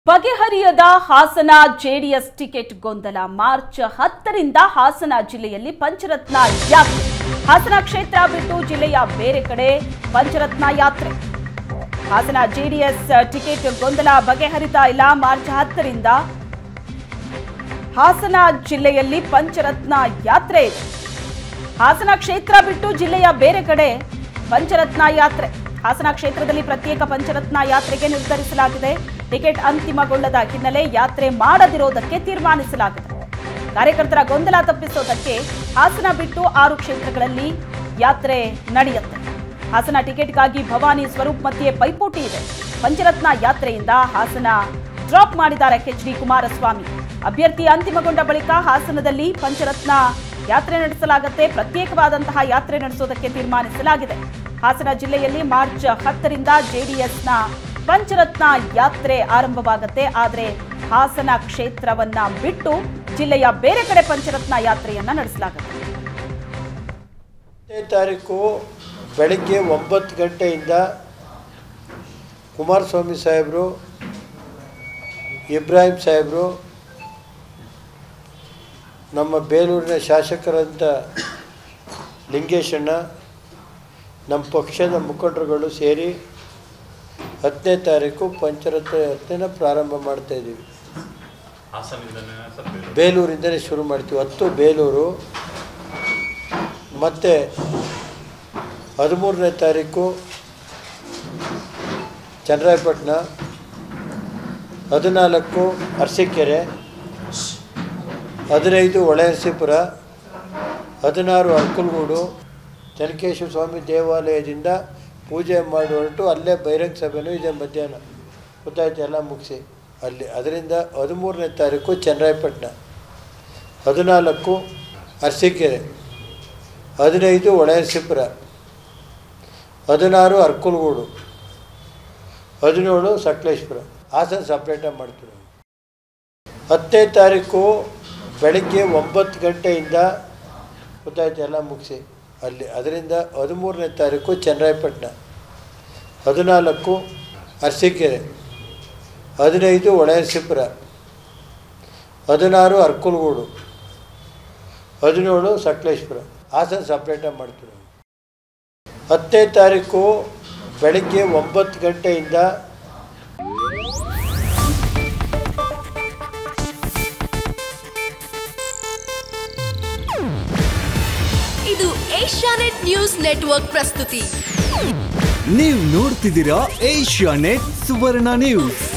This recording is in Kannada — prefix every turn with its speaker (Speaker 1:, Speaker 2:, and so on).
Speaker 1: ಬಗೆಹರಿಯದ ಹಾಸನ ಜೆಡಿಎಸ್ ಟಿಕೆಟ್ ಗೊಂದಲ ಮಾರ್ಚ್ ಹತ್ತರಿಂದ ಹಾಸನ ಜಿಲ್ಲೆಯಲ್ಲಿ ಪಂಚರತ್ನ ಯಾತ್ರೆ ಹಾಸನ ಕ್ಷೇತ್ರ ಬಿಟ್ಟು ಜಿಲ್ಲೆಯ ಬೇರೆ ಕಡೆ ಪಂಚರತ್ನ ಯಾತ್ರೆ ಹಾಸನ ಜೆಡಿಎಸ್ ಟಿಕೆಟ್ ಗೊಂದಲ ಬಗೆಹರಿತಾ ಇಲ್ಲ ಮಾರ್ಚ್ ಹತ್ತರಿಂದ ಹಾಸನ ಜಿಲ್ಲೆಯಲ್ಲಿ ಪಂಚರತ್ನ ಯಾತ್ರೆ ಇದೆ ಹಾಸನ ಕ್ಷೇತ್ರ ಬಿಟ್ಟು ಜಿಲ್ಲೆಯ ಬೇರೆ ಕಡೆ ಪಂಚರತ್ನ ಯಾತ್ರೆ ಹಾಸನ ಕ್ಷೇತ್ರದಲ್ಲಿ ಪ್ರತ್ಯೇಕ ಪಂಚರತ್ನ ಯಾತ್ರೆಗೆ ನಿರ್ಧರಿಸಲಾಗಿದೆ ಟಿಕೆಟ್ ಅಂತಿಮಗೊಳ್ಳದ ಹಿನ್ನೆಲೆ ಯಾತ್ರೆ ಮಾಡದಿರೋದಕ್ಕೆ ತೀರ್ಮಾನಿಸಲಾಗಿದೆ ಕಾರ್ಯಕರ್ತರ ಗೊಂದಲ ತಪ್ಪಿಸೋದಕ್ಕೆ ಹಾಸನ ಬಿಟ್ಟು ಆರು ಕ್ಷೇತ್ರಗಳಲ್ಲಿ ಯಾತ್ರೆ ನಡೆಯುತ್ತೆ ಹಾಸನ ಟಿಕೆಟ್ಗಾಗಿ ಭವಾನಿ ಸ್ವರೂಪ್ ಮಧ್ಯೆ ಪೈಪೋಟಿ ಇದೆ ಪಂಚರತ್ನ ಯಾತ್ರೆಯಿಂದ ಹಾಸನ ಡ್ರಾಪ್ ಮಾಡಿದ್ದಾರೆ ಎಚ್ ಡಿ ಕುಮಾರಸ್ವಾಮಿ ಅಭ್ಯರ್ಥಿ ಅಂತಿಮಗೊಂಡ ಬಳಿಕ ಹಾಸನದಲ್ಲಿ ಪಂಚರತ್ನ ಯಾತ್ರೆ ನಡೆಸಲಾಗುತ್ತೆ ಪ್ರತ್ಯೇಕವಾದಂತಹ ಯಾತ್ರೆ ನಡೆಸೋದಕ್ಕೆ ತೀರ್ಮಾನಿಸಲಾಗಿದೆ ಹಾಸನ ಜಿಲ್ಲೆಯಲ್ಲಿ ಮಾರ್ಚ್ ಹತ್ತರಿಂದ ಜೆಡಿಎಸ್ನ ಪಂಚರತ್ನ ಯಾತ್ರೆ ಆರಂಭವಾಗುತ್ತೆ ಆದರೆ ಹಾಸನ ಕ್ಷೇತ್ರವನ್ನ ಬಿಟ್ಟು ಜಿಲ್ಲೆಯ ಬೇರೆ ಕಡೆ ಪಂಚರತ್ನ ಯಾತ್ರೆಯನ್ನ ನಡೆಸಲಾಗುತ್ತೆ
Speaker 2: ಹತ್ತನೇ ತಾರೀಕು ಬೆಳಗ್ಗೆ ಒಂಬತ್ತು ಗಂಟೆಯಿಂದ ಕುಮಾರಸ್ವಾಮಿ ಸಾಹೇಬರು ಇಬ್ರಾಹಿಂ ಸಾಹೇಬರು ನಮ್ಮ ಬೇಲೂರಿನ ಶಾಸಕರಂತ ಲಿಂಗೇಶಣ್ಣ ನಮ್ಮ ಪಕ್ಷದ ಮುಖಂಡರುಗಳು ಸೇರಿ ಹತ್ತನೇ ತಾರೀಕು ಪಂಚರತ್ನ ಯಾತ್ರೆನ ಪ್ರಾರಂಭ ಮಾಡ್ತಾ ಇದ್ದೀವಿ
Speaker 3: ಹಾಸನದಿಂದನೇ ಸರ್ ಬೇಲೂರು.
Speaker 2: ಬೇಲೂರಿಂದಲೇ ಶುರು ಮಾಡ್ತೀವಿ ಹತ್ತು ಬೇಲೂರು ಮತ್ತು ಹದಿಮೂರನೇ ತಾರೀಕು ಚನ್ನರಾಯಪಟ್ಟಣ ಹದಿನಾಲ್ಕು ಅರಸೀಕೆರೆ ಹದಿನೈದು ಹೊಳೆನರಸೀಪುರ ಹದಿನಾರು ಅರ್ಕಲ್ಗೂಡು ಚನ್ನಕೇಶ್ವರ ಸ್ವಾಮಿ ದೇವಾಲಯದಿಂದ ಪೂಜೆ ಮಾಡಿ ಹೊರಟು ಅಲ್ಲೇ ಬಹಿರಂಗ ಸಭೆನೂ ಇದೆ ಮಧ್ಯಾಹ್ನ ಗೊತ್ತಾಯ್ತು ಎಲ್ಲ ಮುಗಿಸಿ ಅಲ್ಲಿ ಅದರಿಂದ ಹದಿಮೂರನೇ ತಾರೀಕು ಚನ್ನರಾಯಪಟ್ಟಣ ಹದಿನಾಲ್ಕು ಅರಸೀಕೆರೆ ಹದಿನೈದು ಹೊಳೆನರಸೀಪುರ ಹದಿನಾರು ಅರ್ಕಲ್ಗೂಡು ಹದಿನೇಳು ಸಕಲೇಶ್ಪುರ ಹಾಸನ ಸಪ್ರೇಟಾಗಿ ಮಾಡ್ತೀವಿ ನಾವು. ಹತ್ತನೇ ತಾರೀಕು ಬೆಳಗ್ಗೆ ಒಂಬತ್ತು ಗಂಟೆಯಿಂದ ಗೊತ್ತಾಯ್ತು ಎಲ್ಲ ಮುಗಿಸಿ ಅಲ್ಲಿ ಅದರಿಂದ ಹದಿಮೂರನೇ ತಾರೀಕು ಚನ್ನರಾಯಪಟ್ಟಣ ಹದಿನಾಲ್ಕು ಅರಸೀಕೆರೆ ಹದಿನೈದು ಹೊಳೆನರಸೀಪುರ ಹದಿನಾರು ಅರ್ಕಲ್ಗೂಡು ಹದಿನೇಳು ಸಕಲೇಶ್ಪುರ ಹಾಸನ ಸಪ್ರೇಟಾಗಿ ಮಾಡ್ತೀವಿ ನಾವು. ಹತ್ತನೇ ತಾರೀಕು ಬೆಳಗ್ಗೆ ಒಂಬತ್ತು ಗಂಟೆಯಿಂದ
Speaker 4: ಇದು ಏಷ್ಯಾನೆಟ್ ನ್ಯೂಸ್ ನೆಟ್ವರ್ಕ್ ಪ್ರಸ್ತುತಿ
Speaker 5: ನೀವು ನೋಡ್ತಿದ್ದೀರಾ ಏಷ್ಯಾ ನೆಟ್ ಸುವರ್ಣ ನ್ಯೂಸ್